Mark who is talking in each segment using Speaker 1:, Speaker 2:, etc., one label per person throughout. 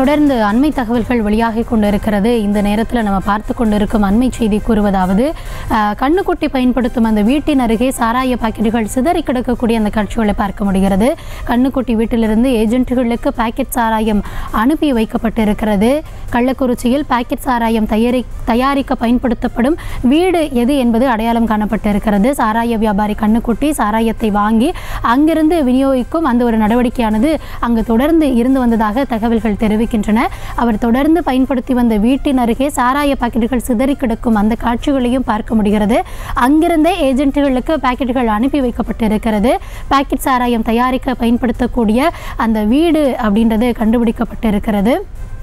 Speaker 1: தொடர்ந்து அண்மை தகவல்கள் வெளியாகி கொண்டிருக்கிறது இந்த நேரத்தில் நம்ம பார்த்து கொண்டிருக்கும் அண்மை செய்தி கூறுவதாவது அஹ், கண்ணுக்குட்டி பயன்படுத்தும் அந்த வீட்டின் அருகே சாராய பாக்கெட்டுகள் சிதறி கிடக்கக்கூடிய அந்த காட்சிகளை பார்க்க முடிகிறது கண்ணுக்குட்டி வீட்டிலிருந்து ஏஜென்ட்டுகளுக்கு பாக்கெட் சாராயம் அனுப்பி வைக்கப்பட்டிருக்கிறது கள்ளக்குறிச்சியில் பாக்கெட் சாராயம் தயாரி தயாரிக்க பயன்படுத்தப்படும் வீடு எது என்பது அடையாளம் காணப்பட்டிருக்கிறது சாராய வியாபாரி கண்ணுக்குட்டி சாராயத்தை வாங்கி அங்கிருந்து விநியோகிக்கும் அந்த ஒரு நடவடிக்கையானது அங்கு தொடர்ந்து இருந்து வந்ததாக தகவல்கள் தெரிவிக்கின்றன அவர் தொடர்ந்து பயன்படுத்தி வந்த வீட்டின் அருகே சாராய பாக்கெட்டுகள் சிதறி கிடக்கும் அந்த காட்சிகளையும் பார்க்க முடிகிறது அங்கிருந்தே ஏஜென்ட்டுகளுக்கு பாக்கெட்டுகள் அனுப்பி வைக்கப்பட்டிருக்கிறது பாக்கெட் சாராயம் தயாரிக்க பயன்படுத்தக்கூடிய அந்த வீடு அப்படின்றது கண்டுபிடிக்கப்பட்டிருக்கிறது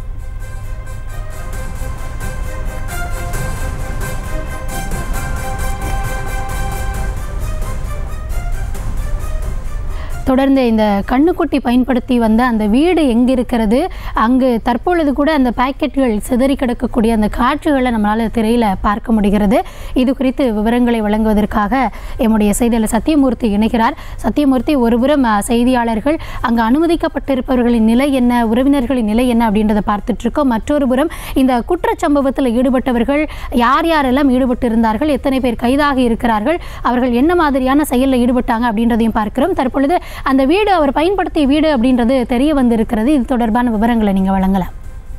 Speaker 1: தொடர்ந்து இந்த கண்ணுக்குட்டி பயன்படுத்தி வந்த அந்த வீடு எங்கே இருக்கிறது அங்கு தற்பொழுது கூட அந்த பாக்கெட்டுகள் சிதறி கிடக்கக்கூடிய அந்த காட்சிகளை நம்மளால் திரையில் பார்க்க முடிகிறது இது குறித்து விவரங்களை வழங்குவதற்காக எம்முடைய செய்தியாளர் சத்தியமூர்த்தி இணைகிறார் சத்தியமூர்த்தி ஒருபுறம் அஹ், செய்தியாளர்கள் அங்கு அனுமதிக்கப்பட்டிருப்பவர்களின் நிலை என்ன உறவினர்களின் நிலை என்ன அப்படின்றத பார்த்துட்டு இருக்கோம் மற்றொரு புறம் இந்த குற்றச்சம்பவத்தில் ஈடுபட்டவர்கள் யார் யாரெல்லாம் ஈடுபட்டு இருந்தார்கள் எத்தனை பேர் கைதாக இருக்கிறார்கள் அவர்கள் என்ன மாதிரியான செயலில் ஈடுபட்டாங்க அப்படின்றதையும் பார்க்கிறோம் தற்பொழுது அந்த வீடு அவர் பயன்படுத்திய வீடு அப்படின்றது தெரிய வந்திருக்கிறது இது தொடர்பான விவரங்களை நீங்கள் வழங்கலாம்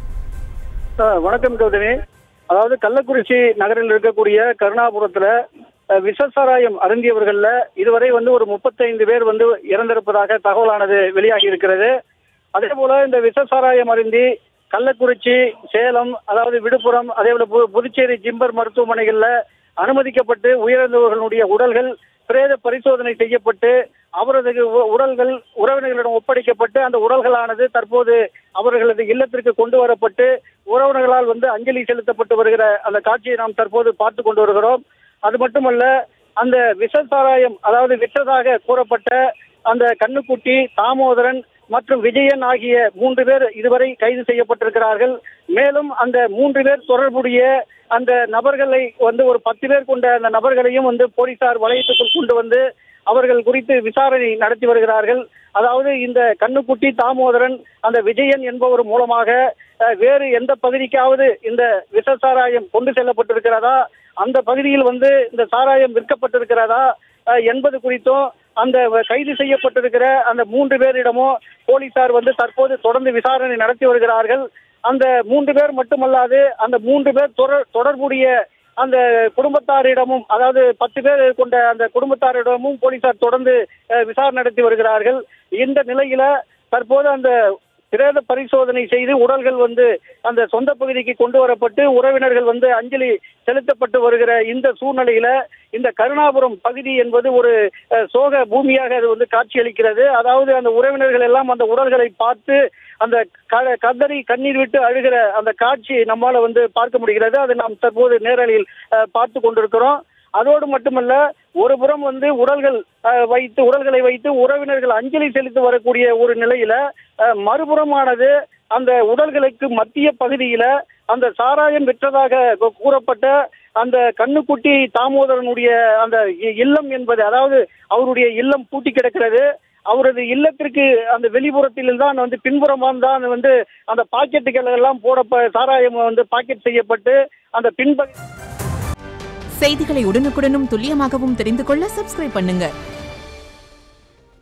Speaker 2: ஆ, வணக்கம் கௌதமி அதாவது கள்ளக்குறிச்சி நகரில் இருக்கக்கூடிய கருணாபுரத்துல அஹ், விஷ சாராயம் அருந்தியவர்கள்ல இதுவரை வந்து ஒரு முப்பத்தைந்து பேர் வந்து இறந்திருப்பதாக தகவலானது வெளியாகி இருக்கிறது அதே போல இந்த விஷ சாராயம் அருந்தி கள்ளக்குறிச்சி சேலம் அதாவது விழுப்புரம் அதே போல பு- புதுச்சேரி ஜிம்பர் மருத்துவமனைகள்ல அனுமதிக்கப்பட்டு உயிரிழந்தவர்களுடைய உடல்கள் பிரேத பரிசோதனை செய்யப்பட்டு அவரது உ- உடல்கள் உறவினர்களிடம் ஒப்படைக்கப்பட்டு அந்த உடல்களானது தற்போது அவர்களது இல்லத்திற்கு கொண்டு வரப்பட்டு உறவினர்களால் வந்து அஞ்சலி செலுத்தப்பட்டு வருகிற அந்த காட்சியை நாம் தற்போது பார்த்து கொண்டு வருகிறோம் அது மட்டுமல்ல அந்த விஷ சாராயம் அதாவது விற்றதாக கூறப்பட்ட அந்த கண்ணுக்குட்டி தாமோதரன் மற்றும் விஜயன் ஆகிய மூன்று பேர் இதுவரை கைது செய்யப்பட்டிருக்கிறார்கள் மேலும் அந்த மூன்று பேர் தொடர்புடைய அந்த நபர்களை வந்து ஒரு பத்து பேர் கொண்ட அந்த நபர்களையும் வந்து போலீசார் வளையத்துக்குள் கொண்டு வந்து அவர்கள் குறித்து விசாரணை நடத்தி வருகிறார்கள் அதாவது இந்த கண்ணுக்குட்டி தாமோதரன் அந்த விஜயன் என்பவர் மூலமாக அஹ், வேறு எந்த பகுதிக்காவது இந்த விஷ சாராயம் கொண்டு செல்லப்பட்டிருக்கிறதா அந்த பகுதியில் வந்து இந்த சாராயம் விற்கப்பட்டிருக்கிறதா அஹ், என்பது குறித்தும் அந்த வ- கைது செய்யப்பட்டிருக்கிற அந்த மூன்று பேரிடமும் போலீசார் வந்து தற்போது தொடர்ந்து விசாரணை நடத்தி வருகிறார்கள் அந்த மூன்று பேர் மட்டுமல்லாது அந்த மூன்று பேர் தொடர் தொடர்புடைய அந்த குடும்பத்தாரிடமும் அதாவது பத்து பேர் கொண்ட அந்த குடும்பத்தாரிடமும் போலீசார் தொடர்ந்து அஹ், விசாரணை நடத்தி வருகிறார்கள் இந்த நிலையில தற்போது அந்த பிரேத பரிசோதனை செய்து உடல்கள் வந்து அந்த சொந்த பகுதிக்கு கொண்டு வரப்பட்டு உறவினர்கள் வந்து அஞ்சலி செலுத்தப்பட்டு வருகிற இந்த சூழ்நிலையில இந்த கருணாபுரம் பகுதி என்பது ஒரு அஹ், சோக பூமியாக அது வந்து காட்சியளிக்கிறது அதாவது அந்த உறவினர்கள் எல்லாம் அந்த உடல்களை பார்த்து அந்த க- கதறி கண்ணீர் விட்டு அழுகிற அந்த காட்சி நம்மால வந்து பார்க்க முடிகிறது அதை நாம் தற்போது நேரலையில் அஹ், பார்த்து கொண்டிருக்கிறோம் அதோடு மட்டுமல்ல ஒரு புறம் வந்து உடல்கள் அஹ், வைத்து உடல்களை வைத்து உறவினர்கள் அஞ்சலி செலுத்தி வரக்கூடிய ஒரு நிலையில அஹ், மறுபுறமானது அந்த உடல்களுக்கு மத்திய பகுதியில அந்த சாராயம் விற்றதாக கூ- கூறப்பட்ட அந்த கண்ணுக்குட்டி தாமோதரனுடைய அந்த இ- இல்லம் என்பது அதாவது அவருடைய இல்லம் பூட்டி கிடக்கிறது அவரது இல்லத்திற்கு அந்த வெளிப்புறத்தில் தான் வந்து பின்புறமாக தான் வந்து அந்த பாக்கெட்டுகள் எல்லாம் போட சாராயம் வந்து பாக்கெட் செய்யப்பட்டு அந்த பின்பகுதி
Speaker 3: செய்திகளை உடனுக்குடனும் துல்லியமாகவும் தெரிந்து கொள்ள சப்ஸ்கிரைப் பண்ணுங்க